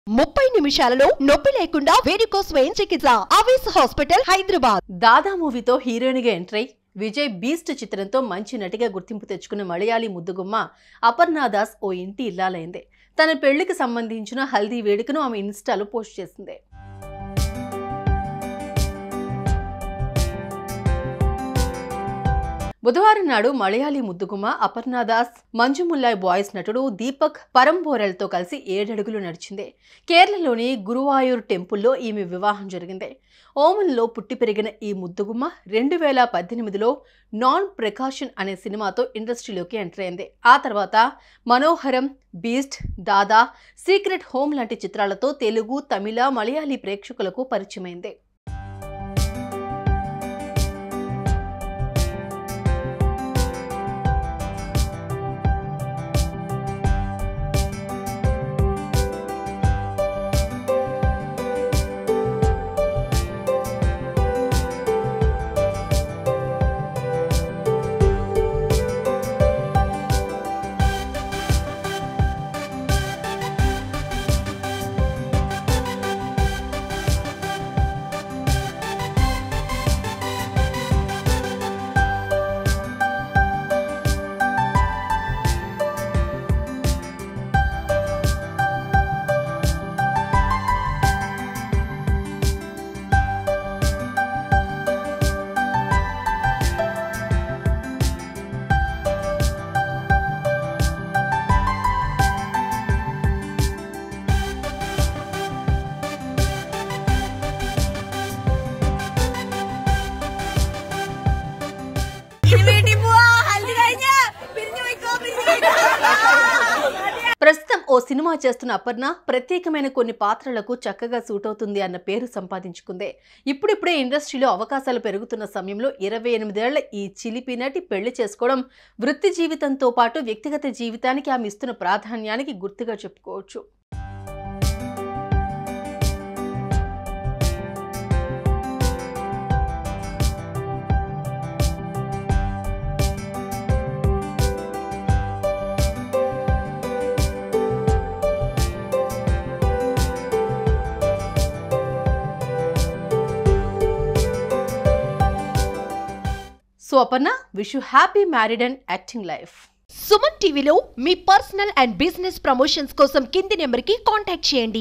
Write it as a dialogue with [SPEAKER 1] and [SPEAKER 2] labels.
[SPEAKER 1] ముప్పై నిమిషాలలో నొప్పి లేకుండా వేడికోస్ స్వయం చికిత్స ఆవేశ హాస్పిటల్ హైదరాబాద్
[SPEAKER 2] దాదా మూవీతో హీరోయిన్గా ఎంటర్ అయి విజయ్ బీస్ట్ చిత్రంతో మంచి నటిగా గుర్తింపు తెచ్చుకున్న మలయాళీ ముద్దుగుమ్మ అపర్ణా దాస్ ఓ ఇంటి ఇల్లాలైంది తన పెళ్లికి సంబంధించిన హల్దీ వేడుకను ఆమె ఇన్స్టాలో పోస్ట్ చేసింది బుధవారం నాడు మలయాళీ ముద్దుగుమ్మ అపర్ణా దాస్ మంజుముల్లాయ్ బాయ్స్ నటుడు దీపక్ పరంబోరెల్తో కలిసి ఏడడుగులు నడిచింది కేరళలోని గురువాయూర్ టెంపుల్లో ఈమె వివాహం జరిగింది ఓమన్లో పుట్టి పెరిగిన ఈ ముద్దుగుమ్మ రెండు వేల పద్దెనిమిదిలో నాన్ ప్రికాషన్ అనే సినిమాతో ఇండస్ట్రీలోకి ఎంటర్ అయింది ఆ తర్వాత మనోహరం బీస్ట్ దాదా సీక్రెట్ హోమ్ లాంటి చిత్రాలతో తెలుగు తమిళ మలయాళీ ప్రేక్షకులకు పరిచయమైంది
[SPEAKER 3] ഇനി വീട്ടിൽ പോവാ ഹൽദി കഴിഞ്ഞ് പിരിഞ്ഞു പോയിക്കോ പിരിഞ്ഞു പോയിക്കോ
[SPEAKER 2] ప్రస్తుతం ఓ సినిమా చేస్తున్న అపర్ణ ప్రత్యేకమైన కొన్ని పాత్రలకు చక్కగా సూట్ అవుతుంది అన్న పేరు సంపాదించుకుంది ఇప్పుడిప్పుడే ఇండస్ట్రీలో అవకాశాలు పెరుగుతున్న సమయంలో ఇరవై ఎనిమిదేళ్ల ఈ చిలిపి నటి పెళ్లి చేసుకోవడం వృత్తి జీవితంతో పాటు వ్యక్తిగత జీవితానికి ఆమె ఇస్తున్న ప్రాధాన్యానికి గుర్తుగా చెప్పుకోవచ్చు so Aparna wish you happy married and acting life
[SPEAKER 1] Suman టీవీలో మీ పర్సనల్ అండ్ బిజినెస్ ప్రమోషన్స్ కోసం కింది నెంబర్ కి కాంటాక్ట్ చేయండి